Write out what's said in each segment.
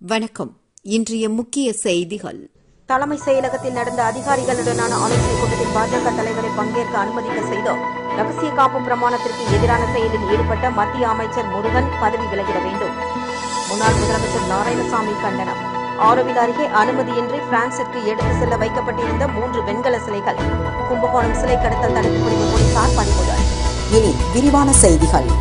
வணக்கம் இன்றைய முக்கிய செய்திகள் தலைமை செயலகத்தில் நடந்த அதிகாரிகளுடனான ஆலோசனைக் கூட்டத்தில் பாஜக தலைவரை பங்கேற்க அனுமதிக்க செய்தோம் ரகசிய காப்பு பிரமாணத்திற்கு எதிரான செயலில் ஈடுபட்ட மத்திய அமைச்சர் முருகன் பதவி விலகிட வேண்டும் முன்னாள் முதலமைச்சர் நாராயணசாமி கண்டனம் ஆரோவில் அருகே அனுமதியின்றி பிரான்சிற்கு எடுத்து செல்ல வைக்கப்பட்டிருந்த மூன்று வெண்கல சிலைகள் கும்பகோணம் சிலை கடத்தல் தடுப்பு பிரிவு போலீசார் பறிமுதல் இனி விரிவான செய்திகள்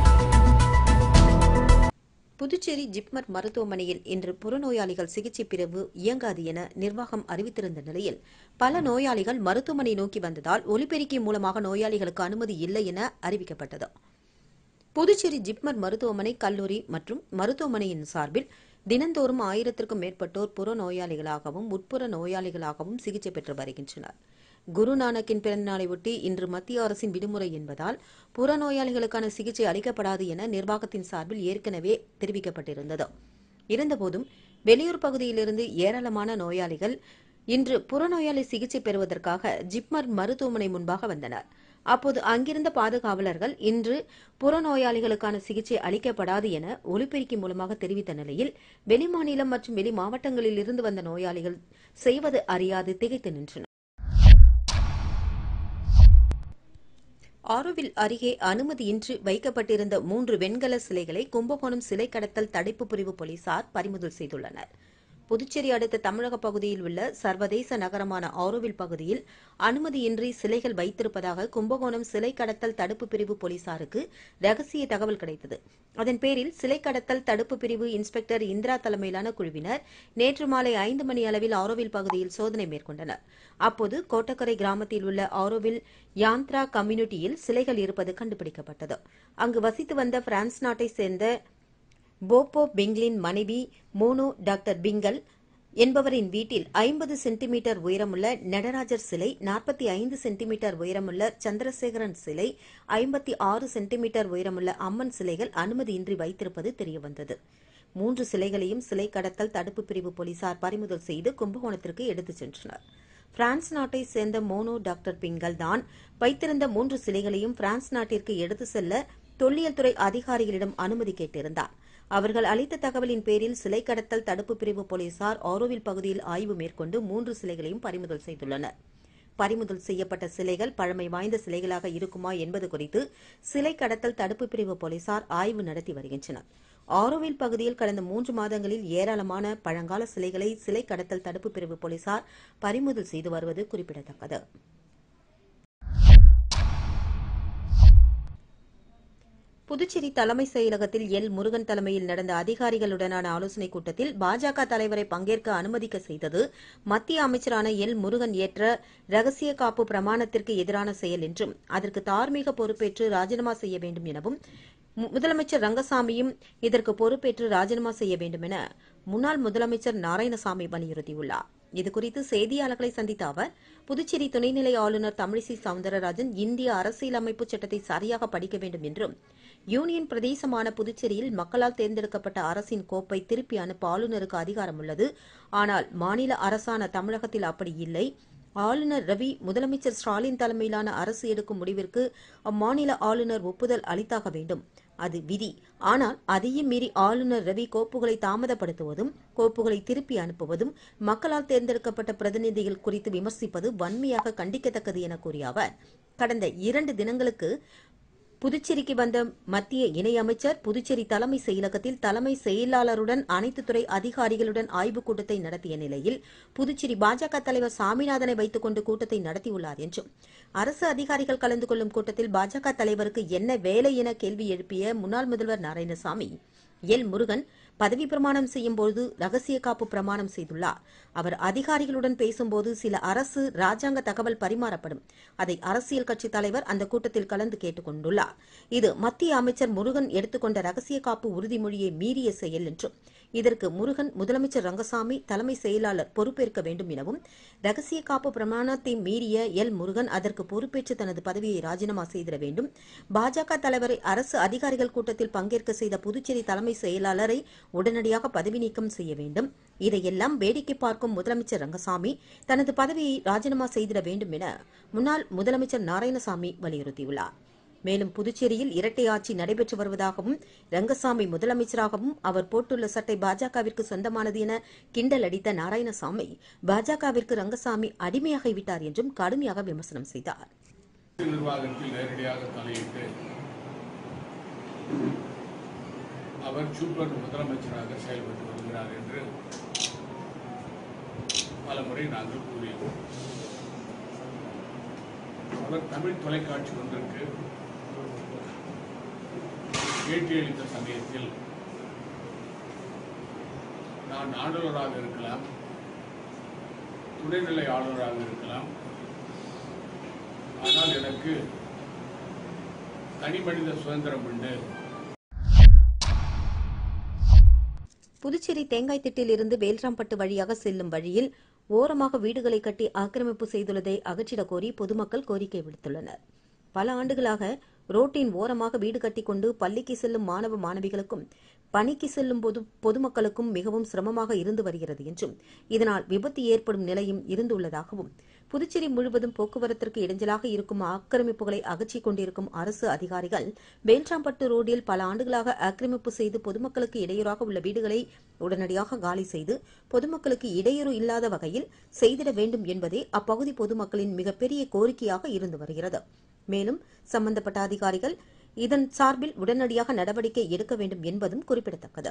புதுச்சேரி ஜிப்மர் மருத்துவமனையில் இன்று புறநோயாளிகள் சிகிச்சை பிரிவு இயங்காது என நிர்வாகம் அறிவித்திருந்த நிலையில் பல நோயாளிகள் மருத்துவமனை நோக்கி வந்ததால் ஒலிபெருக்கி மூலமாக நோயாளிகளுக்கு அனுமதி இல்லை என அறிவிக்கப்பட்டது புதுச்சேரி ஜிப்மர் மருத்துவமனை கல்லூரி மற்றும் மருத்துவமனையின் சார்பில் தினந்தோறும் ஆயிரத்திற்கும் மேற்பட்டோர் புற நோயாளிகளாகவும் உட்புற நோயாளிகளாகவும் சிகிச்சை பெற்று வருகின்றனர் குருநானக்கின் பிறந்தநாளை ஒட்டி இன்று மத்திய அரசின் விடுமுறை என்பதால் புறநோயாளிகளுக்கான சிகிச்சை அளிக்கப்படாது என நிர்வாகத்தின் சார்பில் ஏற்கனவே தெரிவிக்கப்பட்டிருந்தது இருந்தபோதும் வெளியூர் பகுதியிலிருந்து ஏராளமான நோயாளிகள் இன்று புறநோயாளி சிகிச்சை பெறுவதற்காக ஜிப்மர் மருத்துவமனை முன்பாக வந்தனர் அப்போது அங்கிருந்த பாதுகாவலர்கள் இன்று புறநோயாளிகளுக்கான சிகிச்சை அளிக்கப்படாது என ஒலிபெருக்கி மூலமாக தெரிவித்த நிலையில் வெளிமாநிலம் மற்றும் வெளி மாவட்டங்களில் இருந்து வந்த நோயாளிகள் செய்வது அறியாது திகைத்து நின்றனர் ஆரோவில் அருகே அனுமதியின்றி வைக்கப்பட்டிருந்த மூன்று வெண்கல சிலைகளை கும்பகோணம் சிலை கடத்தல் தடுப்பு பிரிவு போலீசார் பறிமுதல் செய்துள்ளனர் புதுச்சேரி அடுத்த தமிழக பகுதியில் உள்ள சர்வதேச நகரமான ஆரோவில் பகுதியில் அனுமதியின்றி சிலைகள் வைத்திருப்பதாக கும்பகோணம் சிலை கடத்தல் தடுப்பு பிரிவு போலீசாருக்கு ரகசிய தகவல் கிடைத்தது அதன் பேரில் சிலை கடத்தல் தடுப்பு பிரிவு இன்ஸ்பெக்டர் இந்திரா தலைமையிலான குழுவினர் நேற்று மாலை ஐந்து மணி அளவில் ஆரோவில் பகுதியில் சோதனை மேற்கொண்டனர் அப்போது கோட்டக்கரை கிராமத்தில் உள்ள ஆரோவில் யாந்த்ரா கம்யூனிட்டியில் சிலைகள் இருப்பது கண்டுபிடிக்கப்பட்டது அங்கு வசித்து வந்த பிரான்ஸ் நாட்டை சேர்ந்த போப்போ பிங்லின் மனைவி மோனோ டாக்டர் பிங்கல் என்பவரின் வீட்டில் ஐம்பது சென்டிமீட்டர் உயரமுள்ள நடராஜர் சிலை நாற்பத்தி ஐந்து சென்டிமீட்டர் உயரமுள்ள சந்திரசேகரன் சிலை ஐம்பத்தி ஆறு சென்டிமீட்டர் உயரமுள்ள அம்மன் சிலைகள் அனுமதியின்றி வைத்திருப்பது தெரியவந்தது மூன்று சிலைகளையும் சிலை கடத்தல் தடுப்பு பிரிவு போலீசார் பறிமுதல் செய்து கும்பகோணத்திற்கு எடுத்துச் சென்றனர் பிரான்ஸ் நாட்டை சேர்ந்த மோனோ டாக்டர் பிங்கல் தான் வைத்திருந்த மூன்று சிலைகளையும் பிரான்ஸ் நாட்டிற்கு எடுத்து செல்ல தொல்லியல் துறை அதிகாரிகளிடம் அனுமதி கேட்டிருந்தார் அவர்கள் அளித்த தகவலின் பேரில் சிலை கடத்தல் தடுப்பு பிரிவு போலீசார் ஆரோவில் பகுதியில் ஆய்வு மேற்கொண்டு மூன்று சிலைகளையும் பறிமுதல் செய்துள்ளனர் பறிமுதல் செய்யப்பட்ட சிலைகள் பழமை வாய்ந்த சிலைகளாக இருக்குமா என்பது குறித்து சிலை கடத்தல் தடுப்பு பிரிவு போலீசார் ஆய்வு நடத்தி வருகின்றனர் ஆரோவில் பகுதியில் கடந்த மூன்று மாதங்களில் ஏராளமான பழங்கால சிலைகளை சிலை கடத்தல் தடுப்பு பிரிவு போலீசார் பறிமுதல் செய்து வருவது குறிப்பிடத்தக்கது புதுச்சேரி தலைமை செயலகத்தில் எல் முருகன் தலைமையில் நடந்த அதிகாரிகளுடனான ஆலோசனைக் கூட்டத்தில் பாஜக தலைவரை பங்கேற்க அனுமதிக்க செய்தது மத்திய அமைச்சரான எல் முருகன் ஏற்ற ரகசிய காப்பு பிரமாணத்திற்கு எதிரான செயல் என்றும் அதற்கு தார்மீக பொறுப்பேற்று ராஜினாமா செய்ய வேண்டும் எனவும் முதலமைச்சர் ரங்கசாமியும் இதற்கு பொறுப்பேற்று ராஜினாமா செய்ய வேண்டும் என முன்னாள் முதலமைச்சர் நாராயணசாமி வலியுறுத்தியுள்ளார் இதுகுறித்து செய்தியாளர்களை சந்தித்த அவர் புதுச்சேரி துணைநிலை ஆளுநர் தமிழிசை சவுந்தரராஜன் இந்திய அரசியலமைப்பு சட்டத்தை சரியாக படிக்க வேண்டும் என்றும் யூனியன் பிரதேசமான புதுச்சேரியில் மக்களால் தேர்ந்தெடுக்கப்பட்ட அரசின் கோப்பை திருப்பி அனுப்ப ஆளுநருக்கு அதிகாரம் உள்ளது ஆனால் மாநில அரசான தமிழகத்தில் அப்படி இல்லை ஆளுநர் ரவி முதலமைச்சர் ஸ்டாலின் தலைமையிலான அரசு எடுக்கும் முடிவிற்கு அம்மாநில ஆளுநர் ஒப்புதல் அளித்தாக வேண்டும் அது விதி ஆனால் அதையும் மீறி ஆளுநர் ரவி கோப்புகளை தாமதப்படுத்துவதும் கோப்புகளை திருப்பி அனுப்புவதும் மக்களால் தேர்ந்தெடுக்கப்பட்ட பிரதிநிதிகள் குறித்து விமர்சிப்பது வன்மையாக கண்டிக்கத்தக்கது என கூறிய அவர் கடந்த இரண்டு தினங்களுக்கு புதுச்சேரிக்கு வந்த மத்திய இணையமைச்சர் புதுச்சேரி தலைமை செயலகத்தில் தலைமை செயலாளருடன் அனைத்து துறை அதிகாரிகளுடன் ஆய்வுக் கூட்டத்தை நடத்திய நிலையில் புதுச்சேரி பாஜக தலைவர் சாமிநாதனை வைத்துக் கொண்டு கூட்டத்தை நடத்தியுள்ளார் என்றும் அரசு அதிகாரிகள் கலந்து கொள்ளும் கூட்டத்தில் பாஜக தலைவருக்கு என்ன வேலை என கேள்வி எழுப்பிய முன்னாள் முதல்வர் நாராயணசாமி எல் முருகன் பதவி பிரமாணம் செய்யும் போது ரகசிய காப்பு பிரமாணம் செய்துள்ளார் அவர் அதிகாரிகளுடன் பேசும்போது சில அரசு ராஜாங்க தகவல் பரிமாறப்படும் அதை அரசியல் கட்சி தலைவர் அந்த கூட்டத்தில் கலந்து கேட்டுக் கொண்டுள்ளார் இது மத்திய அமைச்சர் முருகன் எடுத்துக்கொண்ட ரகசிய காப்பு உறுதிமொழியை மீறிய செயல் என்றும் இதற்கு முருகன் முதலமைச்சர் ரங்கசாமி தலைமை செயலாளர் பொறுப்பேற்க வேண்டும் எனவும் ரகசிய காப்பு பிரமாணத்தை மீறிய எல் முருகன் அதற்கு பொறுப்பேற்று தனது பதவியை ராஜினாமா செய்திட வேண்டும் பாஜக தலைவரை அரசு அதிகாரிகள் கூட்டத்தில் பங்கேற்க செய்த புதுச்சேரி தலைமை செயலாளரை உடனடியாக பதவி நீக்கம் செய்ய வேண்டும் இதையெல்லாம் வேடிக்கை பார்க்கும் முதலமைச்சர் ரங்கசாமி தனது பதவியை ராஜினாமா செய்திட வேண்டும் என முன்னாள் முதலமைச்சர் நாராயணசாமி வலியுறுத்தியுள்ளார் மேலும் புதுச்சேரியில் இரட்டை ஆட்சி நடைபெற்று வருவதாகவும் ரங்கசாமி முதலமைச்சராகவும் அவர் போட்டுள்ள சட்டை பாஜகவிற்கு சொந்தமானது என கிண்டல் அடித்த நாராயணசாமி பாஜகவிற்கு ரங்கசாமி அடிமையாகிவிட்டார் என்றும் கடுமையாக விமர்சனம் செய்தார் நிர்வாகத்தில் நேரடியாக தலையிட்டு அவர் சூப்பர் முதலமைச்சராக செயல்பட்டு வருகிறார் என்று பலமுறை நாங்கள் கூறியோம் அவர் தமிழ் தொலைக்காட்சி ஒன்றிற்கு பேட்டியளித்த சமயத்தில் நான் ஆளுநராக இருக்கலாம் துணைநிலை ஆளுநராக இருக்கலாம் ஆனால் எனக்கு தனி மனித சுதந்திரம் உண்டு புதுச்சேரி தேங்காய் திட்டில் இருந்து வேல்ராம்பட்டு வழியாக செல்லும் வழியில் ஓரமாக வீடுகளை கட்டி ஆக்கிரமிப்பு செய்துள்ளதை அகற்றிடக் கோரி பொதுமக்கள் கோரிக்கை விடுத்துள்ளனர் பல ஆண்டுகளாக ரோட்டின் ஓரமாக வீடு கட்டிக்கொண்டு பள்ளிக்கு செல்லும் மாணவ மாணவிகளுக்கும் பணிக்கு செல்லும் பொது பொதுமக்களுக்கும் மிகவும் சிரமமாக இருந்து வருகிறது என்றும் இதனால் விபத்து ஏற்படும் நிலையும் இருந்துள்ளதாகவும் புதுச்சேரி முழுவதும் போக்குவரத்திற்கு இடைஞ்சலாக இருக்கும் ஆக்கிரமிப்புகளை அகற்றிக் கொண்டிருக்கும் அரசு அதிகாரிகள் வேல்ராம்பட்டு ரோடில் பல ஆண்டுகளாக ஆக்கிரமிப்பு செய்து பொதுமக்களுக்கு இடையூறாக உள்ள வீடுகளை உடனடியாக காலி செய்து பொதுமக்களுக்கு இடையூறு இல்லாத வகையில் செய்திட வேண்டும் என்பதே அப்பகுதி பொதுமக்களின் மிகப்பெரிய கோரிக்கையாக இருந்து வருகிறது மேலும் சம்பந்தப்பட்ட அதிகாரிகள் இதன் சார்பில் உடனடியாக நடவடிக்கை எடுக்க வேண்டும் என்பதும் குறிப்பிடத்தக்கது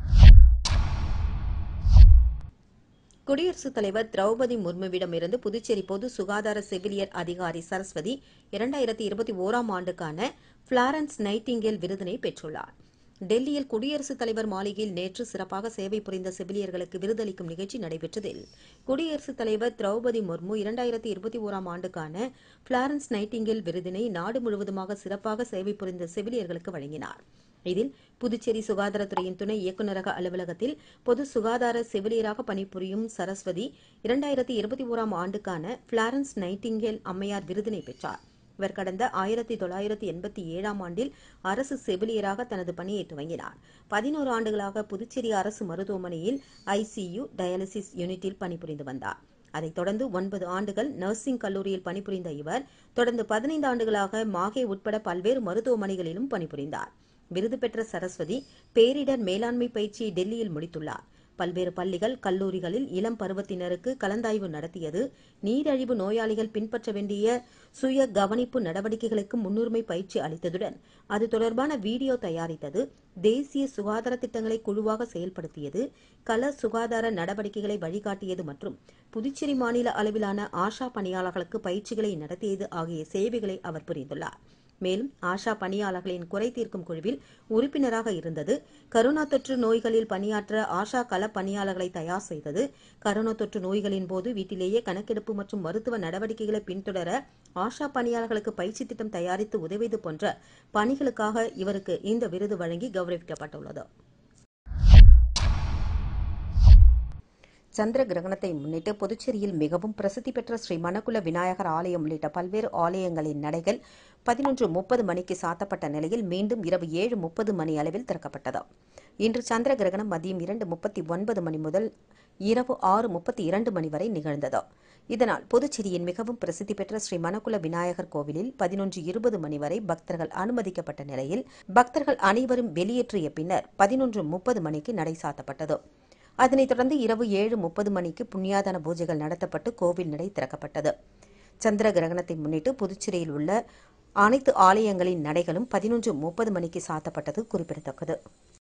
குடியரசுத் தலைவர் திரௌபதி முர்முவிடமிருந்து புதுச்சேரி பொது சுகாதார செவிலியர் அதிகாரி சரஸ்வதி இரண்டாயிரத்தி இருபத்தி ஓராம் ஆண்டுக்கான பிளாரன்ஸ் நைட்டிங்கேல் விருதினை பெற்றுள்ளார் டெல்லியில் குடியரசுத் தலைவர் மாளிகையில் நேற்று சிறப்பாக சேவை புரிந்த செவிலியர்களுக்கு விருதளிக்கும் நிகழ்ச்சி நடைபெற்றதில் குடியரசுத் தலைவர் திரௌபதி முர்மு இரண்டாயிரத்தி இருபத்தி ஓராம் ஆண்டுக்கான பிளாரன்ஸ் நைட்டிங்கேல் விருதினை நாடு முழுவதுமாக சிறப்பாக சேவை புரிந்த செவிலியர்களுக்கு வழங்கினார் இதில் புதுச்சேரி சுகாதாரத்துறையின் துணை இயக்குநரக அலுவலகத்தில் பொது சுகாதார செவிலியராக பணிபுரியும் சரஸ்வதி இரண்டாயிரத்தி இருபத்தி ஓராம் ஆண்டுக்கான பிளாரன்ஸ் நைட்டிங்கேல் அம்மையார் விருதினை பெற்றார் இவர் கடந்த ஆயிரத்தி தொள்ளாயிரத்தி எண்பத்தி ஏழாம் ஆண்டில் அரசு செவிலியராக தனது பணியை துவங்கினார் பதினோரு ஆண்டுகளாக புதுச்சேரி அரசு மருத்துவமனையில் ஐசியு டயாலிசிஸ் யூனிட்டில் பணிபுரிந்து வந்தார் அதைத் தொடர்ந்து ஒன்பது ஆண்டுகள் நர்சிங் கல்லூரியில் பணிபுரிந்த இவர் தொடர்ந்து பதினைந்து ஆண்டுகளாக மாகே உட்பட பல்வேறு மருத்துவமனைகளிலும் பணிபுரிந்தார் விருது பெற்ற சரஸ்வதி பேரிடர் மேலாண்மை பயிற்சியை டெல்லியில் முடித்துள்ளார் பல்வேறு பள்ளிகள் கல்லூரிகளில் இளம் பருவத்தினருக்கு கலந்தாய்வு நடத்தியது நீரழிவு நோயாளிகள் பின்பற்ற வேண்டிய சுய கவனிப்பு நடவடிக்கைகளுக்கு முன்னுரிமை பயிற்சி அளித்ததுடன் அது தொடர்பான வீடியோ தயாரித்தது தேசிய சுகாதார திட்டங்களை குழுவாக செயல்படுத்தியது கள சுகாதார நடவடிக்கைகளை வழிகாட்டியது மற்றும் புதுச்சேரி மாநில அளவிலான ஆஷா பணியாளர்களுக்கு பயிற்சிகளை நடத்தியது ஆகிய சேவைகளை அவர் புரிந்துள்ளார் மேலும் ஆஷா பணியாளர்களின் குறை தீர்க்கும் குழுவில் உறுப்பினராக இருந்தது கரோனா தொற்று நோய்களில் பணியாற்ற ஆஷா கள பணியாளர்களை தயார் செய்தது கரோனா தொற்று நோய்களின் போது வீட்டிலேயே கணக்கெடுப்பு மற்றும் மருத்துவ நடவடிக்கைகளை பின்தொடர ஆஷா பணியாளர்களுக்கு பயிற்சி திட்டம் தயாரித்து உதவியது போன்ற பணிகளுக்காக இவருக்கு இந்த விருது வழங்கி கௌரவிக்கப்பட்டுள்ளது சந்திர கிரகணத்தை முன்னிட்டு புதுச்சேரியில் மிகவும் பிரசித்தி பெற்ற ஸ்ரீ மணக்குல விநாயகர் ஆலயம் உள்ளிட்ட பல்வேறு ஆலயங்களின் நடைகள் பதினொன்று முப்பது மணிக்கு சாத்தப்பட்ட நிலையில் மீண்டும் இரவு ஏழு முப்பது மணி அளவில் திறக்கப்பட்டது இன்று சந்திர கிரகணம் மதியம் இரண்டு முப்பத்தி ஒன்பது மணி முதல் இரவு ஆறு முப்பத்தி இரண்டு மணி வரை நிகழ்ந்தது இதனால் புதுச்சேரியின் மிகவும் பிரசித்தி பெற்ற ஸ்ரீ மணக்குல விநாயகர் கோவிலில் பதினொன்று இருபது மணி வரை பக்தர்கள் அனுமதிக்கப்பட்ட நிலையில் பக்தர்கள் அனைவரும் வெளியேற்றிய பின்னர் பதினொன்று முப்பது மணிக்கு நடை சாத்தப்பட்டது அதனைத் தொடர்ந்து இரவு ஏழு முப்பது மணிக்கு புண்ணியாதான பூஜைகள் நடத்தப்பட்டு கோவில் நடை திறக்கப்பட்டது சந்திர கிரகணத்தை முன்னிட்டு புதுச்சேரியில் உள்ள அனைத்து ஆலயங்களின் நடைகளும் பதினொன்று முப்பது மணிக்கு சாத்தப்பட்டது குறிப்பிடத்தக்கது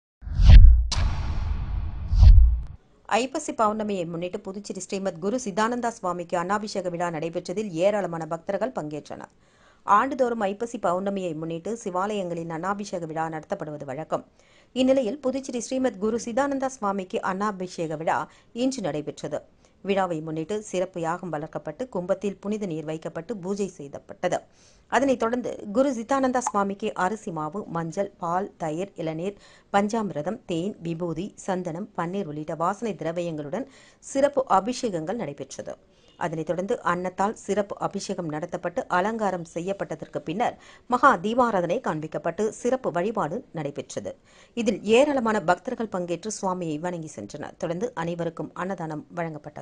ஐப்பசி பௌர்ணமியை முன்னிட்டு புதுச்சேரி ஸ்ரீமத் குரு சிதானந்தா சுவாமிக்கு அன்னாபிஷேக விழா நடைபெற்றதில் ஏராளமான பக்தர்கள் பங்கேற்றனர் ஆண்டுதோறும் ஐப்பசி பௌர்ணமியை முன்னிட்டு சிவாலயங்களின் அன்னாபிஷேக விழா நடத்தப்படுவது வழக்கம் இந்நிலையில் புதுச்சேரி ஸ்ரீமத் குரு சிதானந்தா சுவாமிக்கு அன்னாபிஷேக விழா இன்று நடைபெற்றது விழாவை முன்னிட்டு சிறப்பு யாகம் வளர்க்கப்பட்டு கும்பத்தில் புனித நீர் வைக்கப்பட்டு பூஜை செய்யப்பட்டது அதனைத் தொடர்ந்து குரு சிதானந்தா சுவாமிக்கு அரிசி மாவு மஞ்சள் பால் தயிர் இளநீர் பஞ்சாமிரதம் தேன் விபூதி சந்தனம் பன்னீர் உள்ளிட்ட வாசனை திரவியங்களுடன் சிறப்பு அபிஷேகங்கள் நடைபெற்றது அதனைத் தொடர்ந்து அன்னத்தால் சிறப்பு அபிஷேகம் நடத்தப்பட்டு அலங்காரம் செய்யப்பட்டதற்கு பின்னர் மகா தீபாராதனை காண்பிக்கப்பட்டு சிறப்பு வழிபாடு நடைபெற்றது இதில் ஏராளமான பக்தர்கள் பங்கேற்று சுவாமியை வணங்கி சென்றனர் தொடர்ந்து அனைவருக்கும் அன்னதானம் வழங்கப்பட்டது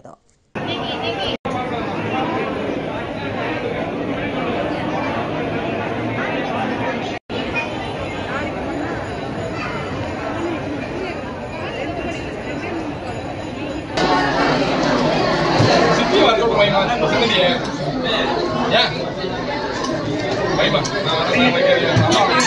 பசங்கடியே ஏன் வைமா நான் வரேன் வைக்கிறேன்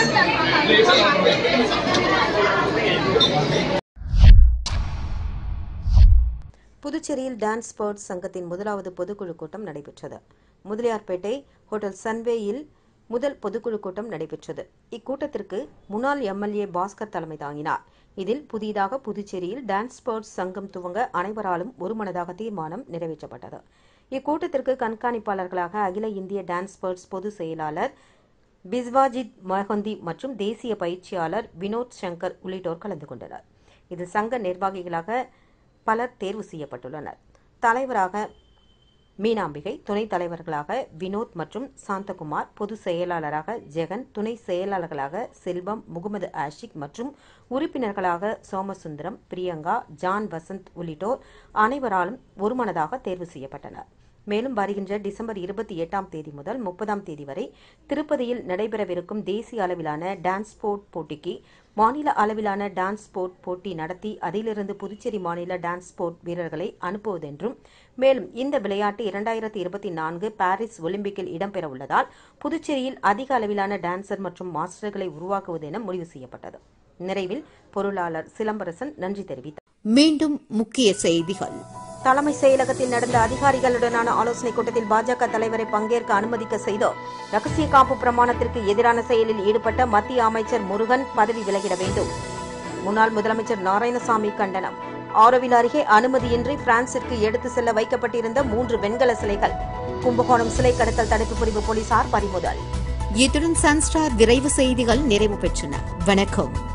புதுச்சேரியில் டான்ஸ் ஸ்போர்ட்ஸ் சங்கத்தின் முதலாவது பொதுக்குழு கூட்டம் நடைபெற்றது முதலியார்பேட்டை ஹோட்டல் சன்வேயில் முதல் பொதுக்குழு கூட்டம் நடைபெற்றது இக்கூட்டத்திற்கு முன்னாள் எம்எல்ஏ பாஸ்கர் தலைமை தாங்கினார் இதில் புதிதாக புதுச்சேரியில் டான்ஸ் ஸ்போர்ட்ஸ் சங்கம் துவங்க அனைவராலும் ஒருமனதாக தீர்மானம் நிறைவேற்றப்பட்டது இக்கூட்டத்திற்கு கண்காணிப்பாளர்களாக அகில இந்திய டான்ஸ் ஸ்போர்ட்ஸ் பொதுச் செயலாளர் பிஸ்வாஜித் மொஹந்தி மற்றும் தேசிய பயிற்சியாளர் வினோத் சங்கர் உள்ளிட்டோர் கலந்து கொண்டனர் இதில் சங்க நிர்வாகிகளாக பலர் தேர்வு செய்யப்பட்டுள்ளனர் தலைவராக மீனாம்பிகை துணைத் தலைவர்களாக வினோத் மற்றும் சாந்தகுமார் பொதுச் செயலாளராக ஜெகன் துணை செயலாளர்களாக செல்வம் முகமது ஆஷிக் மற்றும் உறுப்பினர்களாக சோமசுந்தரம் பிரியங்கா ஜான் வசந்த் உள்ளிட்டோர் அனைவராலும் ஒருமனதாக தேர்வு செய்யப்பட்டனர் மேலும் வருகின்ற டிசம்பர் இருபத்தி எட்டாம் தேதி முதல் முப்பதாம் தேதி வரை திருப்பதியில் நடைபெறவிருக்கும் தேசிய அளவிலான டான்ஸ் ஸ்போர்ட் போட்டிக்கு மாநில அளவிலான டான்ஸ் ஸ்போர்ட் போட்டி நடத்தி அதிலிருந்து புதுச்சேரி மாநில டான்ஸ் ஸ்போர்ட் வீரர்களை அனுப்புவதென்றும் மேலும் இந்த விளையாட்டு இரண்டாயிரத்தி இருபத்தி நான்கு பாரிஸ் ஒலிம்பிக்கில் இடம்பெற உள்ளதால் புதுச்சேரியில் அதிக அளவிலான டான்சர் மற்றும் மாஸ்டர்களை உருவாக்குவது என முடிவு செய்யப்பட்டது நிறைவில் பொருளாளர் சிலம்பரசன் நன்றி தெரிவித்தார் மீண்டும் முக்கிய செய்திகள் தலைமை செயலகத்தில் நடந்த அதிகாரிகளுடனான ஆலோசனைக் கூட்டத்தில் பாஜக தலைவரை பங்கேற்க அனுமதிக்க செய்தோ ரகசிய காப்பு பிரமாணத்திற்கு எதிரான செயலில் ஈடுபட்ட மத்திய அமைச்சர் முருகன் பதவி விலகிட வேண்டும் முன்னாள் முதலமைச்சர் நாராயணசாமி கண்டனம் ஆரோவில் அருகே அனுமதியின்றி பிரான்சிற்கு எடுத்து செல்ல வைக்கப்பட்டிருந்த மூன்று வெண்கல சிலைகள் கும்பகோணம் சிலை கடத்தல் தடுப்பு பிரிவு போலீசார் பறிமுதல் இத்துடன் சன்ஸ்டார் விரைவு செய்திகள் நிறைவு பெற்றன வணக்கம்